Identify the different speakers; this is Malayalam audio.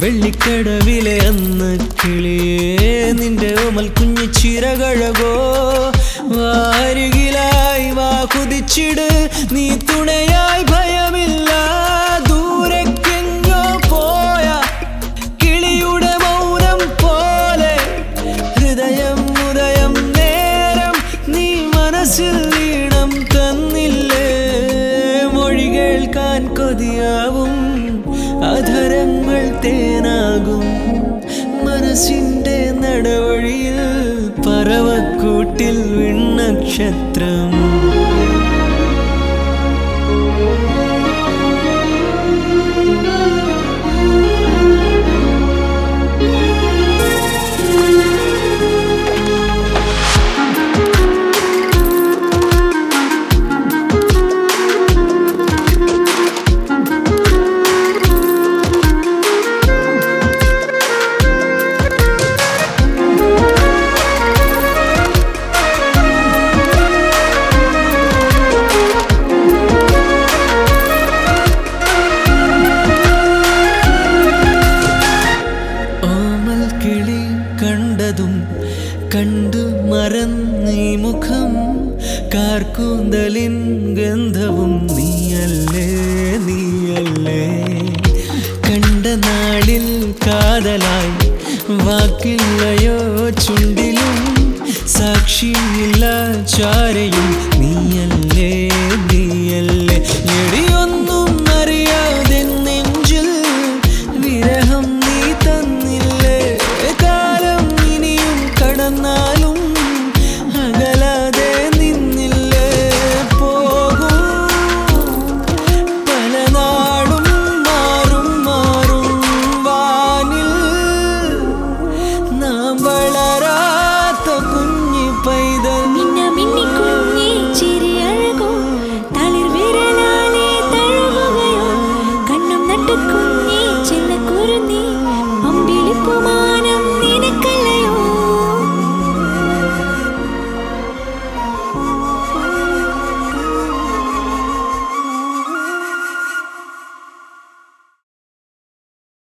Speaker 1: വെള്ളിക്കടവിലെ അന്ന് കിളിയേ നിന്റെ ഓമൽ കുഞ്ഞു ചിറകഴകോ വാരുകിലായി വാ കുതിച്ചിട് നീ തുണയായി ഭയമില്ല ദൂരക്കെങ്ങോ പോയ കിളിയുടെ മൗനം പോലെ ഹൃദയം ഉദയം നേരം നീ മനസ്സിൽ ഈണം തന്നില്ലേ മൊഴി കേൾക്കാൻ കൊതിയാവും അധരങ്ങൾ തേനാകും മനസ്സിന്റെ നടവഴിയിൽ പറവക്കൂട്ടിൽ വിണ്ണക്ഷത്രം ഓമൽ കിളി കണ്ടതും കണ്ടു മറന്നീ മുഖം കാർക്കൂന്തലിൻ ഗന്ധവും നീയല്ലേ നീയല്ലേ കണ്ട നാളിൽ കാതലായി വാക്കില്ലയോ ചുണ്ടിലും സാക്ഷിയില്ല ചാരയും നീയല്ലേ നീയല്ലേ എടി